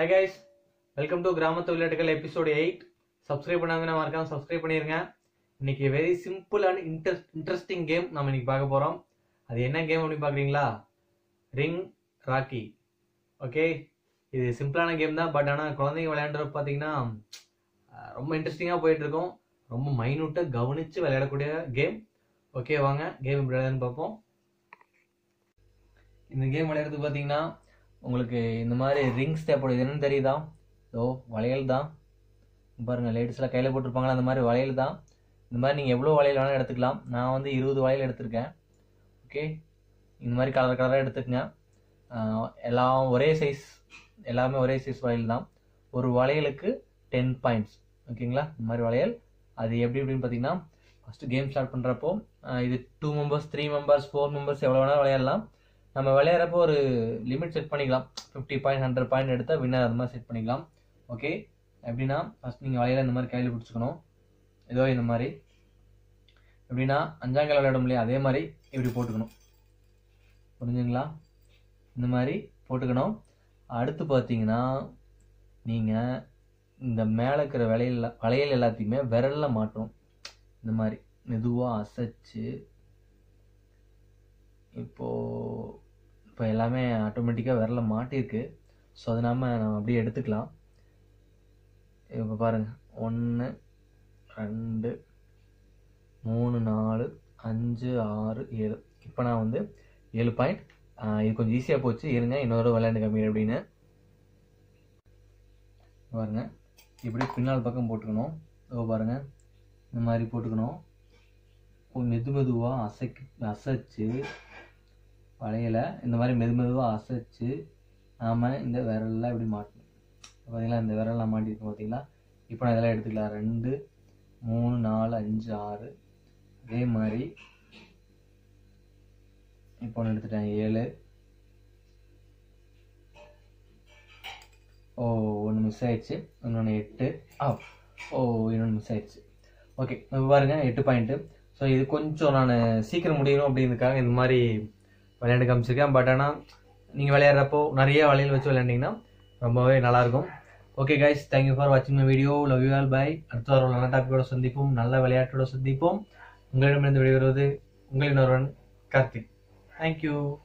hi guys welcome to கிராமத்து விளையாட்டுகள் episode eight subscribe பண்ணாங்கன்னா மறக்காம சப்ஸ்கிரைப் பண்ணிருங்க இன்னைக்கு very simple and interest interesting game நம்ம இன்னைக்கு பார்க்க போறோம் அது என்ன கேம் அப்படின்னு பார்க்குறீங்களா ரிங் ராக்கி ஓகே இது சிம்பிளான கேம் தான் பட் ஆனால் குழந்தைங்க விளையாண்டுற பார்த்தீங்கன்னா அஹ், ரொம்ப இன்ட்ரெஸ்டிங்காக போயிட்டு இருக்கும் ரொம்ப மைனூட்டாக கவனித்து விளையாடக்கூடிய கேம் ஓகே வாங்க கேம் எப்படி விளையாடுன்னு பார்ப்போம் இந்த கேம் விளையாடுறது பார்த்தீங்கன்னா உங்களுக்கு இந்த மாதிரி ரிங்ஸ் தேவைப்படுது என்னன்னு தெரியுதா ஓ வளையல் தான் பாருங்க லேடிஸ்லாம் கையில் போட்டிருப்பாங்களா அந்த மாதிரி வளையல் தான் இந்த மாதிரி நீங்கள் எவ்வளோ வளையல் வேணாலும் எடுத்துக்கலாம் நான் வந்து இருபது வளையல் எடுத்திருக்கேன் ஓகே இந்த மாதிரி கலர் கலராக எடுத்துக்கங்க ஆஹ் எல்லாம் ஒரே சைஸ் எல்லாமே ஒரே சைஸ் வளையல் தான் ஒரு வளையலுக்கு டென் பாயிண்ட்ஸ் ஓகேங்களா இந்த மாதிரி வளையல் அது எப்படி எப்படின்னு பார்த்தீங்கன்னா ஃபஸ்ட்டு கேம் ஸ்டார்ட் பண்ணுறப்போ இது two members three members four members எவ்வளோ வேணாலும் விளையாடலாம் நம்ம விளையாடுறப்போ ஒரு லிமிட் செட் பண்ணிக்கலாம் ஃபிஃப்டி பாயிண்ட் ஹண்ட்ரட் பாயிண்ட் எடுத்தால் வின்னர் அது மாதிரி செட் பண்ணிக்கலாம் ஓகே எப்படின்னா ஃபஸ்ட் நீங்கள் வலையில இந்த மாதிரி கையில் பிடிச்சிக்கணும் ஏதோ இந்த மாதிரி எப்படின்னா அஞ்சாங்கல் விளையாடும் இல்லையா அதே மாதிரி இப்படி போட்டுக்கணும் புரிஞ்சுங்களா இந்த மாதிரி போட்டுக்கணும் அடுத்து பார்த்தீங்கன்னா நீங்கள் இந்த மேலே இருக்கிற வளையல் வளையல் எல்லாத்தையுமே விரலில் மாட்டணும் இந்த மாதிரி மெதுவாக அசைச்சு இப்போது இப்போ எல்லாமே ஆட்டோமேட்டிக்காக விரல மாட்டியிருக்கு ஸோ அது நாம நம்ம அப்படியே எடுத்துக்கலாம் இப்போ பாருங்கள் ஒன்று ரெண்டு மூணு நாலு அஞ்சு ஆறு ஏழு இப்போ நான் வந்து ஏழு பாயிண்ட் இது கொஞ்சம் ஈஸியாக போச்சு இருங்க இன்னொரு விளையாண்டு கம்மி அப்படின்னு பாருங்க இப்படி பின்னால் பக்கம் போட்டுக்கணும் ஓ பாருங்க இந்த மாதிரி போட்டுக்கணும் கொஞ்சம் மெது மெதுவாக அசைக்கு அசைச்சு வளையல இந்த மாதிரி மெது மெதுவாக அசைச்சு நாம் இந்த விரல்லாம் இப்படி மாட்டணும் பார்த்தீங்களா இந்த விரல்லாம் மாட்டிருக்கோம் பார்த்தீங்களா இப்போ நான் இதெல்லாம் எடுத்துக்கலாம் ரெண்டு மூணு நாலு அஞ்சு ஆறு அதே மாதிரி இப்போ ஒன்று எடுத்துட்டேன் ஏழு ஓ ஒன்று மிஸ் ஆயிடுச்சு இன்னொன்று எட்டு ஆ ஓ இன்னொன்று மிஸ் ஆயிடுச்சு ஓகே இப்போ பாருங்க எட்டு பாயிண்ட்டு ஸோ இது கொஞ்சம் நான் சீக்கிரம் முடியணும் அப்படிங்கிறதுக்காக இந்த மாதிரி விளையாண்டு காமிச்சிருக்கேன் பட் ஆனால் நீங்கள் விளையாடுறப்போ நிறைய வளையல் வச்சு விளையாண்டிங்கன்னா ரொம்பவே நல்லாயிருக்கும் ஓகே கைஸ் தேங்க்யூ ஃபார் வாட்சிங் my video love you all bye அடுத்த வாரம் நல்ல டாப்பிக்கோட சந்திப்போம் நல்ல விளையாட்டோட சந்திப்போம் உங்களிடமிருந்து விடைபெறுவது உங்களின் ஒருவன் கார்த்திக் தேங்க்யூ